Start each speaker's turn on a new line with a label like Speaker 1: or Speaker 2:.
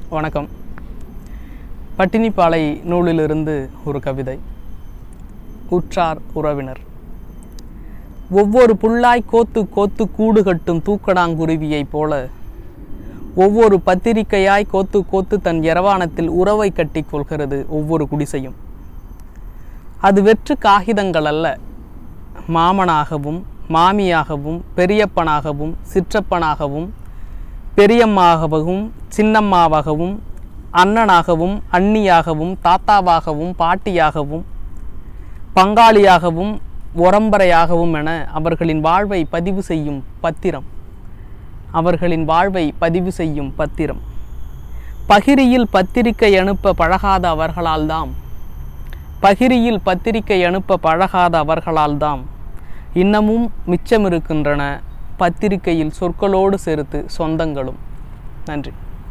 Speaker 1: வணக்கம் பட்டினிப்பாலை நூலிலிருந்து ஒரு கவிதை உற்றார் உறவினர் ஒவ்வொரு புல்லாய் கோத்து கோத்து கூடு கட்டும் தூக்கணாங்குருவியைப் போல ஒவ்வொரு பத்திரிகையாய் கோத்து கோத்து தன் இரவானத்தில் உறவை கட்டிக் கொள்கிறது ஒவ்வொரு குடிசையும் அது வெற்று காகிதங்கள் அல்ல மாமனாகவும் மாமியாகவும் பெரியப்பனாகவும் சிற்றப்பனாகவும் பெரியம்மாகவும் சின்னம்மாவாகவும் அண்ணனாகவும் அண்ணியாகவும் தாத்தாவாகவும் பாட்டியாகவும் பங்காளியாகவும் ஒரம்பரையாகவும் என அவர்களின் வாழ்வை பதிவு செய்யும் பத்திரம் அவர்களின் வாழ்வை பதிவு செய்யும் பத்திரம் பகிரியில் பத்திரிகை அனுப்ப பழகாத அவர்களால்தாம் பகிரியில் பத்திரிகை அனுப்ப பழகாத அவர்களால்தாம் இன்னமும் மிச்சமிருக்கின்றன பத்திரிகையில் சொற்களோடு சேர்த்து சொந்தங்களும் நன்றி